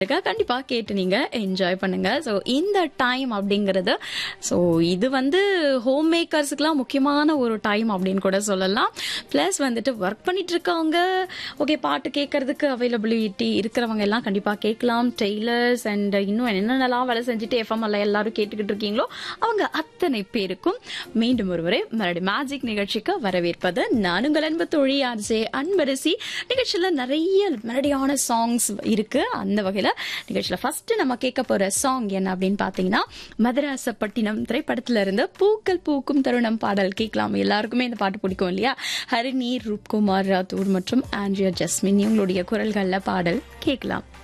கண்டிப்பா கேட்டு நீங்க என்ஜாய் பண்ணுங்க ஸோ இந்த டைம் அப்படிங்கிறது ஸோ இது வந்து ஹோம் மேக்கர்ஸுக்குலாம் முக்கியமான ஒரு டைம் அப்படின்னு கூட சொல்லலாம் ப்ளஸ் வந்துட்டு ஒர்க் பண்ணிட்டு இருக்கவங்க ஓகே பாட்டு கேட்கறதுக்கு அவைலபிலிட்டி இருக்கிறவங்க எல்லாம் கண்டிப்பா கேட்கலாம் டெய்லர்ஸ் அண்ட் இன்னும் என்னென்னலாம் வேலை செஞ்சுட்டு எஃப்எம் எல்லாம் எல்லாரும் கேட்டுக்கிட்டு இருக்கீங்களோ அவங்க அத்தனை பேருக்கும் மீண்டும் ஒருவரை மறுபடி மேஜிக் நிகழ்ச்சிக்கு வரவேற்பது நான் உங்கள் அன்பு தொழி ஆர்ஜே அன்பரசி நிகழ்ச்சியில் நிறைய மெலடியான சாங்ஸ் இருக்கு அந்த வகையில் நிகழ்ச்சியில் ஃபர்ஸ்ட் நம்ம கேட்க போற சாங் என்ன அப்படின்னு பார்த்தீங்கன்னா மதராசப்பட்டினம் திரைப்படத்துல இருந்து பூக்கள் பூக்கும் தருணம் பாடல் கேட்கலாம் எல்லாருக்குமே இந்த பாட்டு பிடிக்கும் இல்லையா ஹரிணி ரூப்குமார் ராத்தூர் மற்றும் ஆண்ட்ரியா ஜஸ்மின் இவங்களுடைய குரல்கள்ல பாடல் கேட்கலாம்